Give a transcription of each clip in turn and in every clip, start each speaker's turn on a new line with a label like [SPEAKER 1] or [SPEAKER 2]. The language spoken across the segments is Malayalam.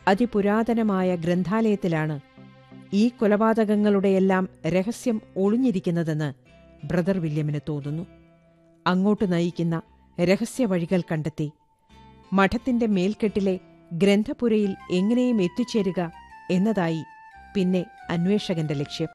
[SPEAKER 1] അതിപുരാതനമായ ഗ്രന്ഥാലയത്തിലാണ് ഈ കൊലപാതകങ്ങളുടെയെല്ലാം രഹസ്യം ഒളിഞ്ഞിരിക്കുന്നതെന്ന് ബ്രദർ വില്യമിന് തോന്നുന്നു അങ്ങോട്ട് നയിക്കുന്ന രഹസ്യ വഴികൾ കണ്ടെത്തി മഠത്തിന്റെ മേൽക്കെട്ടിലെ ഗ്രന്ഥപുരയിൽ എങ്ങനെയും എത്തിച്ചേരുക എന്നതായി പിന്നെ അന്വേഷകന്റെ ലക്ഷ്യം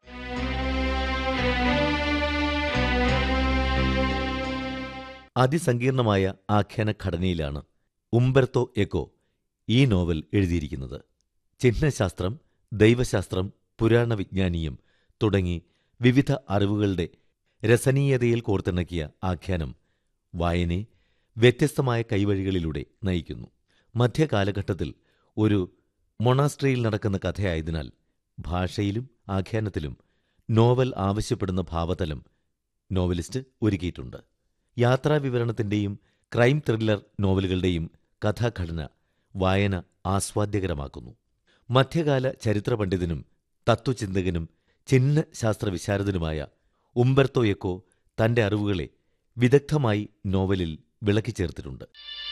[SPEAKER 2] അതിസങ്കീർണമായ ആഖ്യാനഘടനയിലാണ് ഉംബെർത്തോ എക്കോ ഈ നോവൽ എഴുതിയിരിക്കുന്നത് ചിഹ്നശാസ്ത്രം ദൈവശാസ്ത്രം പുരാണവിജ്ഞാനീയം തുടങ്ങി വിവിധ അറിവുകളുടെ രസനീയതയിൽ കോർത്തിണക്കിയ ആഖ്യാനം വായനയെ വ്യത്യസ്തമായ കൈവഴികളിലൂടെ നയിക്കുന്നു മധ്യകാലഘട്ടത്തിൽ ഒരു മൊണാസ്ട്രിയിൽ നടക്കുന്ന കഥയായതിനാൽ ഭാഷയിലും ആഖ്യാനത്തിലും നോവൽ ആവശ്യപ്പെടുന്ന ഭാവതലം നോവലിസ്റ്റ് ഒരുക്കിയിട്ടുണ്ട് യാത്രാവിവരണത്തിന്റെയും ക്രൈം ത്രില്ലർ നോവലുകളുടെയും കഥാഘടന വായന ആസ്വാദ്യകരമാക്കുന്നു മധ്യകാല ചരിത്ര പണ്ഡിതനും തത്വചിന്തകനും ചിഹ്ന ശാസ്ത്രവിശാരദനുമായ ഉംബർത്തോ എക്കോ തന്റെ അറിവുകളെ വിദഗ്ധമായി നോവലിൽ വിളക്കിച്ചേർത്തിട്ടുണ്ട്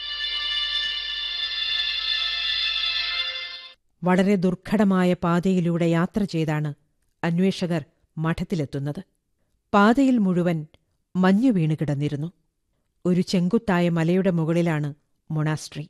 [SPEAKER 1] വളരെ ദുർഘടമായ പാതയിലൂടെ യാത്ര ചെയ്താണ് അന്വേഷകർ മഠത്തിലെത്തുന്നത് പാതയിൽ മുഴുവൻ മഞ്ഞു വീണ് കിടന്നിരുന്നു ഒരു ചെങ്കുത്തായ മലയുടെ മുകളിലാണ് മൊണാസ്ട്രി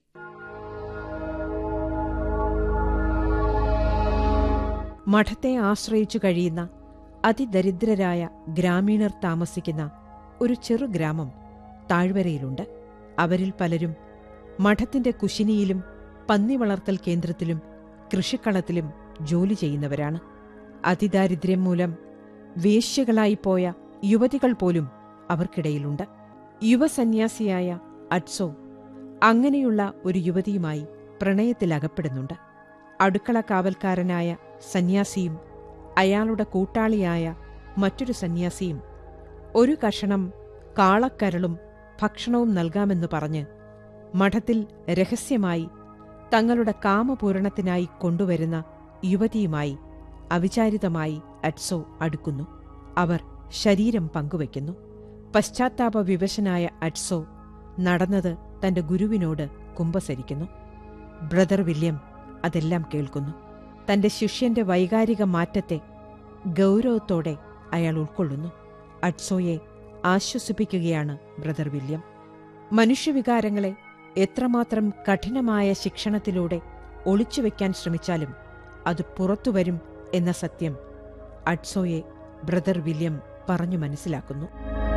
[SPEAKER 1] മഠത്തെ ആശ്രയിച്ചു കഴിയുന്ന അതിദരിദ്രരായ ഗ്രാമീണർ താമസിക്കുന്ന ഒരു ചെറു ഗ്രാമം താഴ്വരയിലുണ്ട് അവരിൽ പലരും മഠത്തിന്റെ കുശിനിയിലും പന്നി വളർത്തൽ കേന്ദ്രത്തിലും കൃഷിക്കളത്തിലും ജോലി ചെയ്യുന്നവരാണ് അതിദാരിദ്ര്യം മൂലം വേശ്യകളായി പോയ യുവതികൾ പോലും അവർക്കിടയിലുണ്ട് യുവസന്യാസിയായ അഡ്സോ അങ്ങനെയുള്ള ഒരു യുവതിയുമായി പ്രണയത്തിലകപ്പെടുന്നുണ്ട് അടുക്കള കാവൽക്കാരനായ സന്യാസിയും അയാളുടെ കൂട്ടാളിയായ മറ്റൊരു സന്യാസിയും ഒരു കഷണം കാളക്കരളും ഭക്ഷണവും നൽകാമെന്ന് പറഞ്ഞ് മഠത്തിൽ രഹസ്യമായി തങ്ങളുടെ കാമപൂരണത്തിനായി കൊണ്ടുവരുന്ന യുവതിയുമായി അവിചാരിതമായി അഡ്സോ അടുക്കുന്നു അവർ ശരീരം പങ്കുവയ്ക്കുന്നു പശ്ചാത്താപ വിവശനായ അഡ്സോ നടന്നത് തന്റെ ഗുരുവിനോട് കുമ്പസരിക്കുന്നു ബ്രദർ വില്യം അതെല്ലാം കേൾക്കുന്നു തന്റെ ശിഷ്യന്റെ വൈകാരിക മാറ്റത്തെ ഗൗരവത്തോടെ അയാൾ ഉൾക്കൊള്ളുന്നു അഡ്സോയെ ആശ്വസിപ്പിക്കുകയാണ് ബ്രദർ വില്യം മനുഷ്യവികാരങ്ങളെ എത്രമാത്രം കഠിനമായ ശിക്ഷണത്തിലൂടെ ഒളിച്ചുവെക്കാൻ ശ്രമിച്ചാലും അത് പുറത്തുവരും എന്ന സത്യം അഡ്സോയെ ബ്രദർ വില്യം പറഞ്ഞു മനസ്സിലാക്കുന്നു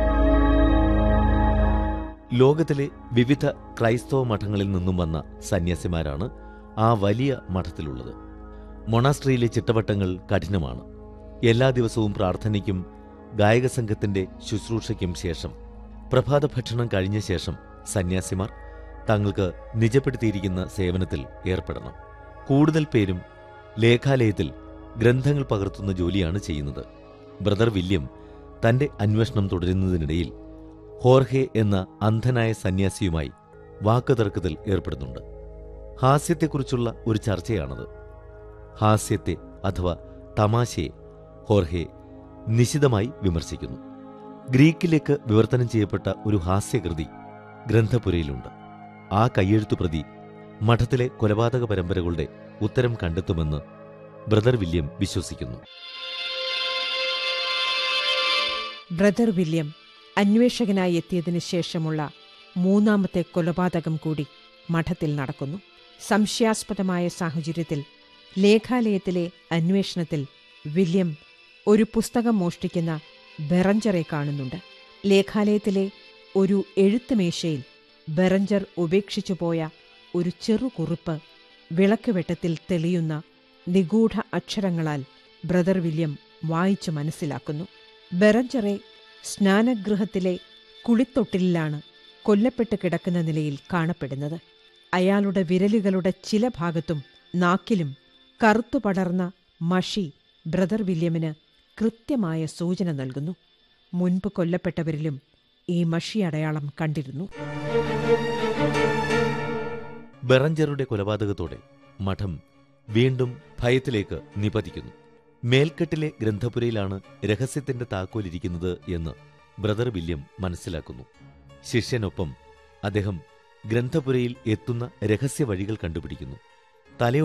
[SPEAKER 2] ലോകത്തിലെ വിവിധ ക്രൈസ്തവ മഠങ്ങളിൽ നിന്നും വന്ന സന്യാസിമാരാണ് ആ വലിയ മഠത്തിലുള്ളത് മൊണാസ്ട്രിയിലെ ചിട്ടവട്ടങ്ങൾ കഠിനമാണ് എല്ലാ ദിവസവും പ്രാർത്ഥനയ്ക്കും ഗായകസംഘത്തിന്റെ ശുശ്രൂഷയ്ക്കും ശേഷം പ്രഭാത ഭക്ഷണം കഴിഞ്ഞ ശേഷം സന്യാസിമാർ തങ്ങൾക്ക് നിജപ്പെടുത്തിയിരിക്കുന്ന സേവനത്തിൽ ഏർപ്പെടണം കൂടുതൽ പേരും ലേഖാലയത്തിൽ ഗ്രന്ഥങ്ങൾ പകർത്തുന്ന ജോലിയാണ് ചെയ്യുന്നത് ബ്രദർ വില്യം തന്റെ അന്വേഷണം തുടരുന്നതിനിടയിൽ ഹോർഹെ എന്ന അന്ധനായ സന്യാസിയുമായി വാക്കുതർക്കത്തിൽ ഏർപ്പെടുന്നുണ്ട് ഹാസ്യത്തെക്കുറിച്ചുള്ള ഒരു ചർച്ചയാണത് ഹാസ്യത്തെ അഥവാ തമാശയെ ഹോർഹെ നിശിതമായി വിമർശിക്കുന്നു ഗ്രീക്കിലേക്ക് വിവർത്തനം ചെയ്യപ്പെട്ട ഒരു ഹാസ്യകൃതി ഗ്രന്ഥപുരയിലുണ്ട് ആ കയ്യെഴുത്തു പ്രതി മഠത്തിലെ കൊലപാതക പരമ്പരകളുടെ ഉത്തരം കണ്ടെത്തുമെന്ന് ബ്രദർ വില്യം വിശ്വസിക്കുന്നു
[SPEAKER 1] ബ്രദർ വില്യം അന്വേഷകനായി എത്തിയതിനു ശേഷമുള്ള മൂന്നാമത്തെ കൊലപാതകം കൂടി മഠത്തിൽ നടക്കുന്നു സംശയാസ്പദമായ സാഹചര്യത്തിൽ ലേഖാലയത്തിലെ അന്വേഷണത്തിൽ വില്യം ഒരു പുസ്തകം മോഷ്ടിക്കുന്ന ബെറഞ്ചറെ കാണുന്നുണ്ട് ലേഖാലയത്തിലെ ഒരു എഴുത്തുമേശയിൽ ബെറഞ്ചർ ഉപേക്ഷിച്ചു പോയ ഒരു ചെറു കുറിപ്പ് വിളക്കുവെട്ടത്തിൽ തെളിയുന്ന നിഗൂഢ അക്ഷരങ്ങളാൽ ബ്രദർ വില്യം വായിച്ചു മനസ്സിലാക്കുന്നു ബെറഞ്ചറെ സ്നാനഗൃഹത്തിലെ കുളിത്തൊട്ടിലാണ് കൊല്ലപ്പെട്ട് കിടക്കുന്ന നിലയിൽ കാണപ്പെടുന്നത് അയാളുടെ വിരലുകളുടെ ചില ഭാഗത്തും നാക്കിലും കറുത്തു പടർന്ന മഷി ബ്രദർ വില്യമിന് കൃത്യമായ സൂചന നൽകുന്നു മുൻപ് കൊല്ലപ്പെട്ടവരിലും ഈ മഷി അടയാളം കണ്ടിരുന്നു
[SPEAKER 2] ബെറഞ്ചറുടെ കൊലപാതകത്തോടെ മഠം വീണ്ടും ഭയത്തിലേക്ക് നിപതിക്കുന്നു മേൽക്കെട്ടിലെ ഗ്രന്ഥപുരയിലാണ് രഹസ്യത്തിന്റെ താക്കോലിരിക്കുന്നത് എന്ന് ബ്രദർ വില്യം മനസ്സിലാക്കുന്നു ശിഷ്യനൊപ്പം അദ്ദേഹം ഗ്രന്ഥപുരയിൽ എത്തുന്ന രഹസ്യ വഴികൾ കണ്ടുപിടിക്കുന്നു തലയോ